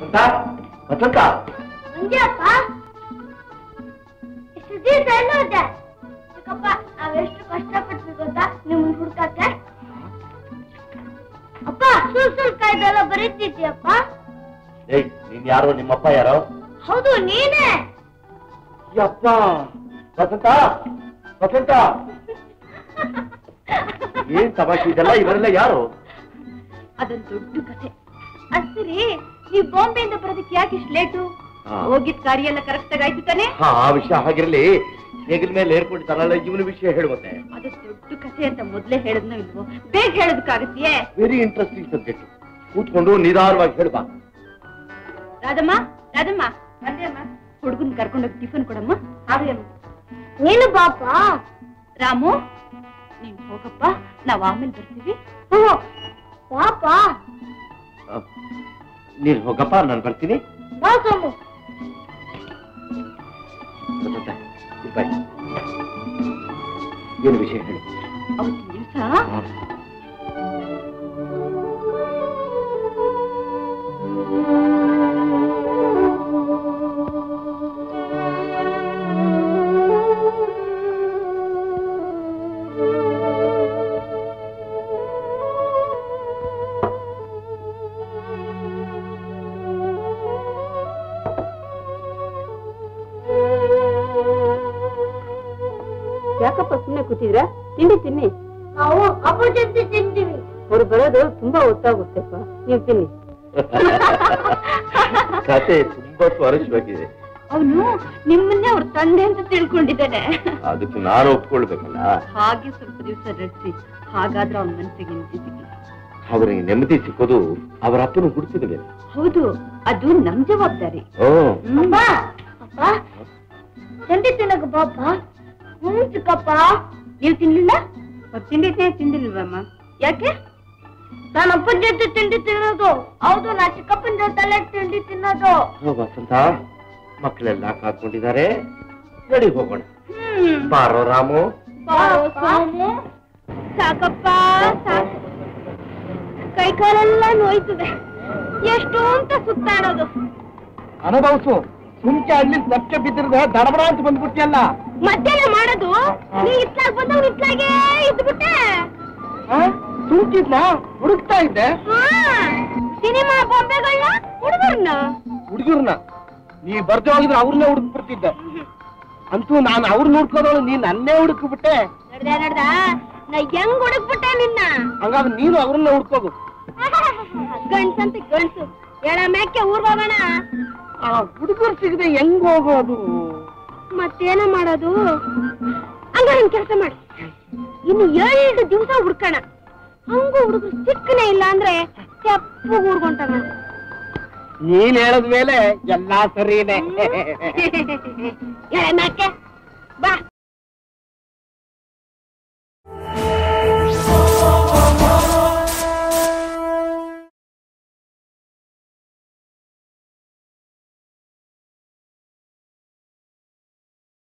ವಸಂತ ವಸಂತ ಮಂಜಪ್ಪ ಇಷ್ಟು ದಿವಸ ಎಲ್ಲೋದೆ ಚಿಕ್ಕಪ್ಪ ನಾವೆಷ್ಟು ಕಷ್ಟಪಟ್ವಿ ಗೊತ್ತಾ ನಿಮ್ಮನ್ನ ಹುಡ್ಕಕ್ಕೆ ಅಪ್ಪ ಸುಲ್ ಸುಲ್ ಕಾಯ್ದೆಲ್ಲ ಬರೀತಿದ್ಯಪ್ಪ ಏಯ್ ನೀನ್ ಯಾರೋ ನಿಮ್ಮಪ್ಪ ಯಾರೋ ಹೌದು ನೀನೇ ಯಪ್ಪ ವಸಂತ ವಸಂತ ಏನ್ ತಮಾಷೆ ಇದೆಲ್ಲ ಇವರೆಲ್ಲ ಯಾರು ಅದೊಂದು ದೊಡ್ಡ ಕಥೆ ಅದ್ ಸರಿ ನೀವು ಬಾಂಬೆಯಿಂದ ಬರೋದಕ್ಕೆ ಯಾಕೆ ಇಷ್ಟು ಲೇಟು ಹಾ. ಹೋಗಿದ್ ಕಾರ್ಯ ಎಲ್ಲ ಕರೆಕ್ಟ್ ಆಗಿ ಆಯ್ತು ತಾನೆ ಹಾ ಆ ವಿಷಯ ಹಾಗಿರ್ಲಿ ಹೆಗಲ ಮೇಲೆ ಏರ್ಕೊಂಡಿದ್ದಾರಲ್ಲ ಇವನ ವಿಷಯ ಹೇಳು ಮತ್ತೆ ಅದು ದೊಡ್ಡ ಕಥೆ ಅಂತ ಮೊದ್ಲೇ ಹೇಳದ್ನೋ ಇಲ್ವೋ ಬೇಗ ಹೇಳೋದಕ್ಕಾಗತ್ತೆಯೇ ವೆರಿ ಇಂಟ್ರೆಸ್ಟಿಂಗ್ ಸಬ್ಜೆಕ್ಟ್ ಕೂತ್ಕೊಂಡು ನಿಧಾನವಾಗಿ ಹೇಳ್ಬಾ ರಾಧಮ್ಮ ರಾಧಮ್ಮ ಬಂದೆ ಅಮ್ಮ ಹುಡುಗನ್ ಕರ್ಕೊಂಡೋಗಿ ಟಿಫನ್ ಕೊಡಮ್ಮ ಹಾಗೆ ಅಮ್ಮ ನೀನು ಬಾಪ ರಾಮು ನೀನ್ ಹೋಗಪ್ಪ ನಾವ್ ಆಮೇಲೆ ಬರ್ತೀವಿ ಪಾಪ ಆ, ನೀನ್ ಹೋಗಪ್ಪ ನಾನು ಬರ್ತೀನಿ ಬಾ ಸೋಮು ವಸಂತ ಇಲ್ಲಿ ಬಾ. ಏನು ವಿಷಯ ಹೇಳು ಅವತ್ತಿನ ದಿವಸ ಹಾ. ಯಾಕಪ್ಪ ಸುಮ್ಮನೆ ಕೂತಿದ್ರ ತಿಂಡಿ ತಿನ್ನಿ ನಾವು ಅಪ್ಪ ಜೊತೆ ತಿಂತೀವಿ ಅವ್ರು ಬರೋದು ತುಂಬಾ ಹೊತ್ತಾಗುತ್ತೆಪ್ಪ ನೀವು ತಿನ್ನಿ ಕತೆ ತುಂಬಾ ಸ್ವಾರಸ್ಯವಾಗಿದೆ ಅವನು ನಿಮ್ಮನ್ನೇ ಅವ್ರ ತಂದೆ ಅಂತ ತಿಳ್ಕೊಂಡಿದ್ದಾನೆ ಅದಕ್ಕೆ ನಾನು ಒಪ್ಕೊಳ್ಬೇಕಲ್ಲ ಹಾಗೆ ಸ್ವಲ್ಪ ದಿವಸ ನಡೆಸಿ ಹಾಗಾದ್ರೆ ಅವನ ಮನಸ್ಸಿಗೆ ನೆಮ್ಮದಿ ಸಿಗ್ಲಿ ಅವರಿಗೆ ನೆಮ್ಮದಿ ಸಿಕ್ಕೋದು ಅವರ ಅಪ್ಪನ ಹುಡುಕಿದ ಮೇಲೆ ಹೌದು ಅದು ನಮ್ ಜವಾಬ್ದಾರಿ ಓ ಅಪ್ಪ ಅಪ್ಪ ತಿಂಡಿ ತಿನ್ನಕ ಬಾಪ ಹ್ಞೂ ಚಿಕ್ಕಪ್ಪ ನೀವು ತಿನ್ಲಿಲ್ಲ ಅವ್ರು ತಿಂಡಿದ್ದೇ ತಿಂದಿಲ್ವಮ್ಮ ಯಾಕೆ ನಾನು ಅಪ್ಪನ ಜೊತೆ ತಿಂಡಿ ತಿನ್ನೋದು ಹೌದು ನಾ ಚಿಕ್ಕಪ್ಪನ ಜೊತೆಲೆ ತಿಂಡಿ ತಿನ್ನೋದು ಓ, ವಸಂತ ಮಕ್ಕಳೆಲ್ಲ ಕಾದ್ಕೊಂಡಿದ್ದಾರೆ ನಡಿ ಹೋಗೋಣ ಹ್ಮ್ ಬಾರೋ ರಾಮು ಬಾರೋ ಸೋಮು. ಸಾಕಪ್ಪ ಸಾಕು ಕೈ ಕಾಲೆಲ್ಲ ನೋಯ್ತದೆ ಎಷ್ಟು ಅಂತ ಸುತ್ತಾಡೋದು ಅನುಭವಿಸು ಮುಂಚೆ ಅಲ್ಲಿ ಲಕ್ಷ ಬಿದ್ದಿರದ ದಡಬಡ ಅಂತ ಬಂದ್ಬಿಟ್ಟಿಯಲ್ಲ ಮಧ್ಯಾಹ್ನ ಮಾಡೋದು ನೀ ಇತ್ಲಾಗ ಬಂದವ್ ಇತ್ಲಾಗೆ ಇದ್ಬಿಟ್ಟೆ ಸುಮ್ಕಿದ್ನ ಹುಡುಕ್ತಾ ಇದ್ದೆ ಸಿನಿಮಾ ಬೊಂಬೆಗಳನ್ನ ಹುಡುಗರನ್ನ ಹುಡುಗರ್ನ ನೀ ಬರ್ದೆ ಹೋಗಿದ್ರೆ ಅವ್ರನ್ನೇ ಹುಡುಕ್ ಬಿಡ್ತಿದ್ದೆ ಅಂತೂ ನಾನು ಅವ್ರ ನೋಡ್ಕೋದವಳು ನೀನ್ ನನ್ನೇ ಹುಡುಕ್ಬಿಟ್ಟೆ ನಡ್ದ ನಡ್ದ ನಾ ಹೆಂಗ್ ಹುಡುಕ್ಬಿಟ್ಟೆ ನಿನ್ನ ಹಂಗಾದ್ರೆ ನೀನು ಅವ್ರನ್ನ ಹುಡ್ಕೋದು ಗಂಡ್ಸಂತ ಗಂಡ್ಸು ಎಳ ಮ್ಯಾಕೆ ಊರ್ ಹೋಗೋಣ ಆ ಹುಡುಗರು ಸಿಗದೆ ಹೆಂಗ್ ಹೋಗೋದು ಮತ್ತೇನ ಮಾಡೋದು ಹಂಗಾರೆ ಒಂದ್ ಕೆಲಸ ಮಾಡಿ ಇನ್ನು ಎರಡು ದಿವಸ ಹುಡ್ಕೋಣ ಹಂಗೂ ಹುಡುಗರು ಸಿಕ್ಕನೇ ಇಲ್ಲ ಅಂದ್ರೆ ತೆಪ್ಪು ಊರ್ಗೊಂಟಾಗ ನೀನ್ ಹೇಳದ್ಮೇಲೆ ಎಲ್ಲಾ ಸರಿನೇ ಎಳೆ ಮ್ಯಾಕೆ ಬಾ